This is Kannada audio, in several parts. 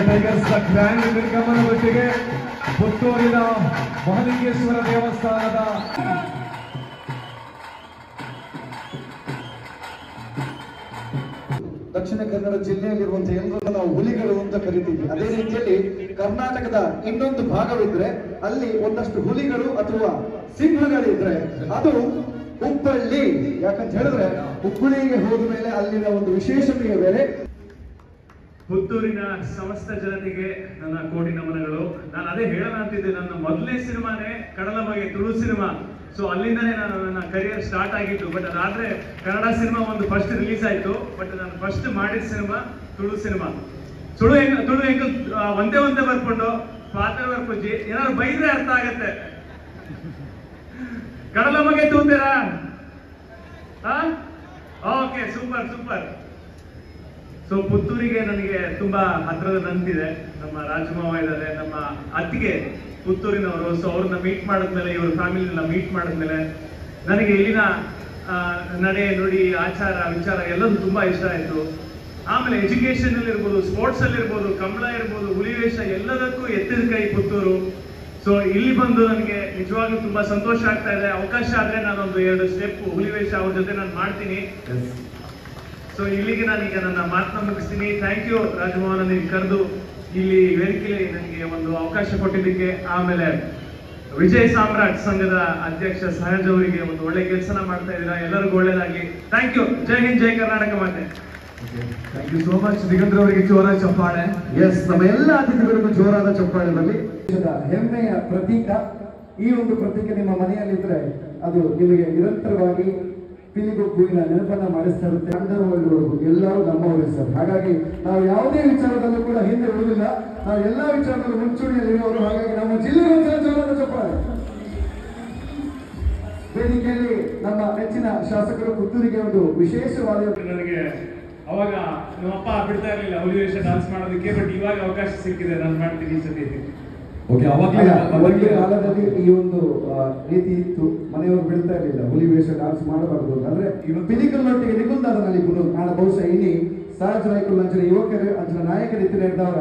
ಟೈಗರ್ಸ್ ನ ಗ್ರ್ಯಾಂಡ್ ನಿರ್ಗಮನದೊಟ್ಟಿಗೆ ಪುತ್ತೂರಿನ ಮಹಲಿಂಗೇಶ್ವರ ದೇವಸ್ಥಾನದ ದಕ್ಷಿಣ ಕನ್ನಡ ಜಿಲ್ಲೆಯಲ್ಲಿರುವಂತಹ ಎಲ್ಲರನ್ನ ನಾವು ಹುಲಿಗಳು ಅಂತ ಕರಿತೀವಿ ಅದೇ ರೀತಿಯಲ್ಲಿ ಕರ್ನಾಟಕದ ಇನ್ನೊಂದು ಭಾಗವಿದ್ರೆ ಅಲ್ಲಿ ಒಂದಷ್ಟು ಹುಲಿಗಳು ಅಥವಾ ಸಿಂಹಗಳಿದ್ರೆ ಅದು ಹುಬ್ಬಳ್ಳಿ ಯಾಕಂತ ಹೇಳಿದ್ರೆ ಹುಬ್ಬಳ್ಳಿಗೆ ಹೋದ ಮೇಲೆ ಅಲ್ಲಿನ ಒಂದು ವಿಶೇಷತೆಯೇ ಬೇರೆ ಪುತ್ತೂರಿನ ಸಮಸ್ತ ಜನತೆಗೆ ನನ್ನ ಕೋಟಿ ನಮನಗಳು ನಾನು ಅದೇ ಹೇಳೋಣ ಅಂತಿದ್ದೆ ನನ್ನ ಮೊದಲನೇ ಸಿನಿಮಾನೇ ಕಡಲ ಬಗ್ಗೆ ತುಳು ಸಿನಿಮಾ ಸೊ ಅಲ್ಲಿಂದನೇ ನಾನು ನನ್ನ ಕರಿಯರ್ ಸ್ಟಾರ್ಟ್ ಆಗಿತ್ತು ಬಟ್ ಅದಾದ್ರೆ ಕನ್ನಡ ಸಿನಿಮಾ ಒಂದು ಫಸ್ಟ್ ರಿಲೀಸ್ ಆಯ್ತು ಬಟ್ ನಾನು ಫಸ್ಟ್ ಮಾಡಿದ ಸಿನಿಮಾ ತುಳು ಸಿನಿಮಾ ತುಳು ಹೆಂಗ ತುಳು ಹೆಂಗ ಆ, ಒಂದೇ ಒಂದೇ ಬರ್ಕೊಂಡು ಪಾತ್ರ ಬರ್ಪುಜಿ ಏನಾದ್ರು ಬೈದ್ರೆ ಅರ್ಥ ಆಗತ್ತೆ ಕಡಲ ಬಗ್ಗೆ ತೂತೀರಾ ಓಕೆ ಸೂಪರ್ ಸೂಪರ್ ಸೊ ಪುತ್ತೂರಿಗೆ ನನಗೆ ತುಂಬಾ ಹತ್ರದ ನಂತಿದೆ ನಮ್ಮ ರಾಜಮಾವ ಇದ್ದಾರೆ ನಮ್ಮ ಅತ್ತಿಗೆ ಪುತ್ತೂರಿನವರು ಸೊ ಅವ್ರನ್ನ ಮೀಟ್ ಮಾಡಿದ್ಮೇಲೆ ಇವ್ರ ಫ್ಯಾಮಿಲಿನ ಮೀಟ್ ಮಾಡಿದ್ಮೇಲೆ ನನಗೆ ಇಲ್ಲಿನ ಆ, ನಡೆ ನುಡಿ ಆಚಾರ ವಿಚಾರ ಎಲ್ಲದೂ ತುಂಬಾ ಇಷ್ಟ ಆಯ್ತು ಆಮೇಲೆ ಎಜುಕೇಶನ್ ಅಲ್ಲಿ ಇರ್ಬೋದು ಸ್ಪೋರ್ಟ್ಸ್ ಅಲ್ಲಿ ಇರ್ಬೋದು ಕಂಬಳ ಇರ್ಬೋದು ಹುಲಿವೇಷ ಎಲ್ಲದಕ್ಕೂ ಎತ್ತಿದ ಕೈ ಪುತ್ತೂರು ಸೊ ಇಲ್ಲಿ ಬಂದು ನನಗೆ ನಿಜವಾಗ್ಲೂ ತುಂಬಾ ಸಂತೋಷ ಆಗ್ತಾ ಇದೆ ಅವಕಾಶ ಆದ್ರೆ ನಾನೊಂದು ಎರಡು ಸ್ಟೆಪ್ ಹುಲಿವೇಷ ಅವ್ರ ಜೊತೆ ನಾನು ಮಾಡ್ತೀನಿ ಸೊ ಇಲ್ಲಿಗೆ ನಾನೀಗ ನನ್ನ ಮಾತನ್ನ ಮುಗಿಸ್ತೀನಿ ಥ್ಯಾಂಕ್ ಯು ರಾಜಮೋಹನ್ ನನಗೆ ಕರೆದು ಇಲ್ಲಿ ವೇದಿಕೆಯಲ್ಲಿ ನನಗೆ ಒಂದು ಅವಕಾಶ ಕೊಟ್ಟಿದ್ದಕ್ಕೆ ಆಮೇಲೆ ವಿಜಯ್ ಸಾಮ್ರಾಟ್ ಸಂಘದ ಅಧ್ಯಕ್ಷ ಸಹಜ್ ಅವರಿಗೆ ಒಂದು ಒಳ್ಳೆ ಕೆಲಸನ ಮಾಡ್ತಾ ಇದ್ದೀರಾ ಎಲ್ಲರಿಗೂ ಒಳ್ಳೇದಾಗ್ಲಿ ಥ್ಯಾಂಕ್ ಯು ಜೈ ಹಿಂದ್ ಜೈ ಕರ್ನಾಟಕ ಮಾತೆ thank you so much Digandra ಅವರಿಗೆ ಜೋರ ಚಪ್ಪಾಳೆ ಎಸ್ ನಮ್ಮ ಎಲ್ಲ ಅತಿಥಿಗಳಿಗೂ ಜೋರಾದ ಚಪ್ಪಾಳೆ ಬರಲಿ ದೇಶದ ಹೆಮ್ಮೆಯ ಪ್ರತೀಕ ಈ ಒಂದು ಪ್ರತೀಕ ನಿಮ್ಮ ಮನೆಯಲ್ಲಿದ್ರೆ ಅದು ನಿಮಗೆ ನಿರಂತರವಾಗಿ ಪಿಲಿಗೊಬ್ಬುವಿನ ನೆನಪನ್ನ ಮಾಡಿಸ್ತಾ ಇರುತ್ತೆ ಅಂಡರ್ವರ್ಲ್ಡ್ವರೆಗೂ ಎಲ್ಲರೂ ನಮ್ಮವರೇ ಸರ್ ಹಾಗಾಗಿ ನಾವು ಯಾವುದೇ ವಿಚಾರದಲ್ಲೂ ಕೂಡ ಹಿಂದೆ ಉಳಿದಿಲ್ಲ ನಾವು ಎಲ್ಲಾ ವಿಚಾರದಲ್ಲೂ ಮುಂಚೂಣಿಯಲ್ಲಿರುವವರು ಹಾಗಾಗಿ ನಮ್ಮ ಜಿಲ್ಲೆಗೊಂದು ಜೋರಾದ ಚಪ್ಪಾಳೆ ವೇದಿಕೆಯಲ್ಲಿ ನಮ್ಮ ನೆಚ್ಚಿನ ಶಾಸಕರು ಪುತ್ತೂರಿಗೆ ಒಂದು ವಿಶೇಷವಾದ ನನಗೆ ಅವಾಗ ನಮ್ಮಪ್ಪ ಬಿಡ್ತಾ ಇರಲಿಲ್ಲ ಹುಲಿವೇಷ ಡಾನ್ಸ್ ಮಾಡೋದಕ್ಕೆ ಬಟ್ ಇವಾಗ ಅವಕಾಶ ಸಿಕ್ಕಿದೆ ನಾನು ಮಾಡ್ತೀನಿ ಈ ಸತಿ ಓಕೆ ಅವಾಗಲೇ ಅಲ್ಲ, ಒಂದು ಅವಾಗಲೇ ಕಾಲದಲ್ಲಿ ಈ ಒಂದು ಆ, ರೀತಿ ಇತ್ತು ಮನೆಯವರು ಬಿಡ್ತಾ ಇರಲಿಲ್ಲ ಹುಲಿ ವೇಷ ಡಾನ್ಸ್ ಮಾಡಬಾರದು ಅಂತ. ಅಂದ್ರೆ ಪಿಲಿಕಲ್ನೊಟ್ಟಿಗೆ ನಿಗುಲ್ದಾರನಲ್ಲಿ ಗುರು ನಾಡ ಬಹುಶಃ ಇನಿ ಸಹಜ ನಾಯಕರು ಅಂಚನ ಯುವಕರು ಅಂಚನ ನಾಯಕರು ಇತ್ತಿನ ಇದ್ದವರ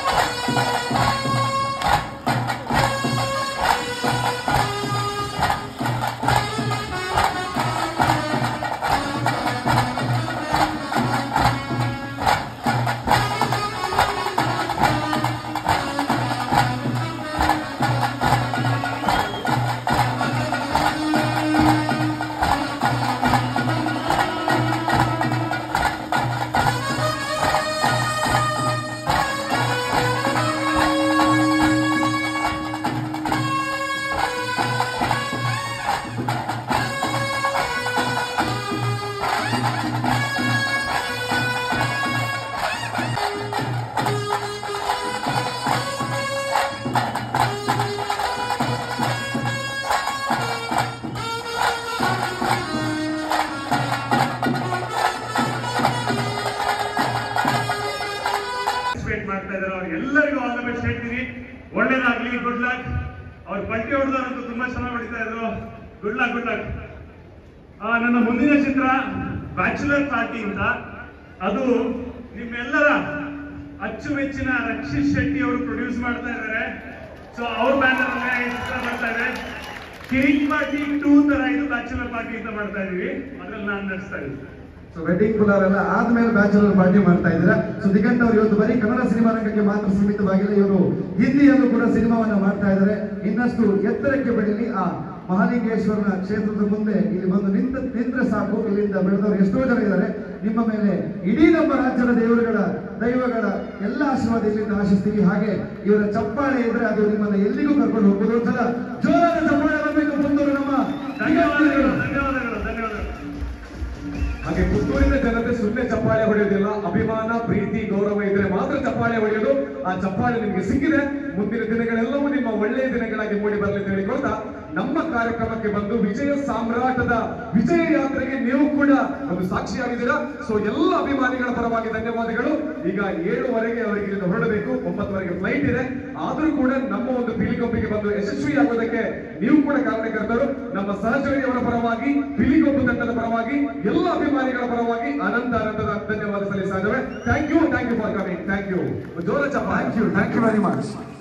ಪಾರ್ಟಿಸಿಪೇಟ್ ಮಾಡ್ತಾ ಇದ್ದಾರೆ ಅವ್ರಿಗೆಲ್ಲರಿಗೂ ಆಲ್ ದ ಬೆಸ್ಟ್ ಹೇಳ್ತೀನಿ ಒಳ್ಳೇದಾಗ್ಲಿ ಗುಡ್ ಲಕ್ ಅವ್ರ ಪಟ್ಟಿ ಹೊಡೆದವರಂತೂ ತುಂಬಾ ಚೆನ್ನಾಗಿ ಹೊಡಿತಾ ಇದ್ರು ಗುಡ್ ಲಕ್ ಗುಡ್ ಲಕ್ ನನ್ನ ಮುಂದಿನ ಚಿತ್ರ ಬ್ಯಾಚುಲರ್ ಪಾರ್ಟಿ ಅಂತ ಅದು ನಿಮ್ಮೆಲ್ಲರ ಅಚ್ಚುಮೆಚ್ಚಿನ ರಕ್ಷಿತ್ ಶೆಟ್ಟಿ ಅವರು ಪ್ರೊಡ್ಯೂಸ್ ಮಾಡ್ತಾ ಇದ್ದಾರೆ ಸೊ ಅವ್ರ ಬ್ಯಾನರ್ ಅಲ್ಲೇ ಈ ಚಿತ್ರ ಬರ್ತಾ ಇದೆ ಕಿರಿಕ್ ಪಾರ್ಟಿ ಟೂ ತರ ಇದು ಬ್ಯಾಚುಲರ್ ಪಾರ್ಟಿ ಅಂತ ಮಾಡ್ತಾ ಇದೀವಿ ಅದ್ರಲ್ಲಿ ನಾನು ನಡೆಸ್ತಾ ಇದ್ದೀನಿ ಸೊ ವೆಡ್ಡಿಂಗ್ ಪುಲಾರ್ ಎಲ್ಲ ಆದ್ಮೇಲೆ ಬ್ಯಾಚುಲರ್ ಪಾರ್ಟಿ ಮಾಡ್ತಾ ಇದ್ದೀರಾ ಸೊ ದಿಗಂತ್ ಅವರು ಇವತ್ತು ಬರೀ ಕನ್ನಡ ಸಿನಿಮಾ ರಂಗಕ್ಕೆ ಮಾತ್ರ ಸೀಮಿತವಾಗಿಲ್ಲ ಇವರು ಹಿಂದಿಯಲ್ಲೂ ಕೂಡ ಸಿನಿಮಾವನ್ನ ಮಾಡ್ತಾ ಇದ್ದಾರೆ ಇನ್ನಷ್ಟು ಎತ್ತರಕ್ಕೆ ಬೆಳೀಲಿ ಆ ಮಹಾಲಿಂಗೇಶ್ವರನ ಕ್ಷೇತ್ರದ ಮುಂದೆ ಇಲ್ಲಿ ಬಂದು ನಿಂತ ನಿಂತ್ರೆ ಸಾಕು ಇಲ್ಲಿಂದ ಬೆಳೆದವರು ಎಷ್ಟೋ ಜನ ಇದ್ದಾರೆ ನಿಮ್ಮ ಮೇಲೆ ಇಡೀ ನಮ್ಮ ರಾಜ್ಯದ ದೇವರುಗಳ ದೈವಗಳ ಎಲ್ಲ ಆಶೀರ್ವಾದ ಇಲ್ಲಿಂದ ಆಶಿಸ್ತೀವಿ ಹಾಗೆ ಇವರ ಚಪ್ಪಾಳೆ ಇದ್ರೆ ಅದು ನಿಮ್ಮನ್ನ ಎಲ್ಲಿಗೂ ಕರ್ಕೊಂಡು ಹೋಗ್ಬೋದು ಒಂದ್ಸಲ ಜೋರಾದ ಚಪ್ಪಾಳೆ ಬರಬೇಕು ಪುತ್ತೂರು ನಮ್ಮ ಧನ್ಯವಾದಗಳು ಧನ್ಯವಾದಗಳು ಧನ್ಯವಾದಗಳು ಹಾಗೆ ಪುತ್ತೂರಿನ ಜನತೆ ಸುಮ್ಮನೆ ಚಪ್ಪಾಳೆ ಹೊಡೆಯೋದಿಲ್ಲ ಅಭಿಮಾನ ಪ್ರೀತಿ ಗೌರವ ಇದ್ರೆ ಮಾತ್ರ ಚಪ್ಪಾಳೆ ಹೊಡೆಯೋದು ಆ ಚಪ್ಪಾಳೆ ನಿಮಗೆ ಸಿಕ್ಕಿದೆ ಮುಂದಿನ ದಿನಗಳೆಲ್ಲವೂ ನಿಮ್ಮ ಒಳ್ಳೆಯ ದಿನಗಳಾಗಿ ಮೂಡಿ ಬರಲಿ ಅಂತ ಹೇಳಿಕೊಳ್ತಾ ನಮ್ಮ ಕಾರ್ಯಕ್ರಮಕ್ಕೆ ಬಂದು ವಿಜಯ ಸಾಮ್ರಾಟದ ವಿಜಯ ಯಾತ್ರೆಗೆ ನೀವು ಕೂಡ ಒಂದು ಸಾಕ್ಷಿಯಾಗಿದ್ದೀರಾ ಸೊ ಎಲ್ಲ ಅಭಿಮಾನಿಗಳ ಪರವಾಗಿ ಧನ್ಯವಾದಗಳು ಈಗ ಏಳುವರೆಗೆ ಅವರಿಗೆ ಇಲ್ಲಿಂದ ಹೊರಡಬೇಕು ಒಂಬತ್ತುವರೆಗೆ ಫ್ಲೈಟ್ ಇದೆ ಆದ್ರೂ ಕೂಡ ನಮ್ಮ ಒಂದು ಪಿಲಿಗೊಬ್ಬಿಗೆ ಬಂದು ಯಶಸ್ವಿಯಾಗೋದಕ್ಕೆ ನೀವು ಕೂಡ ಕಾರಣಕರ್ತರು ನಮ್ಮ ಸಹಚರಿ ಅವರ ಪರವಾಗಿ ಪಿಲಿಗೊಬ್ಬು ತಂಡದ ಪರವಾಗಿ ಎಲ್ಲ ಅಭಿಮಾನಿಗಳ ಪರವಾಗಿ ಅನಂತ ಅನಂತದ ಧನ್ಯವಾದ ಸಲ್ಲಿಸ್ತಾ ಇದ್ದೇವೆ thank you thank you for coming thank you ಜೋರ ಚಪ್ಪಾಳೆ thank you thank you very much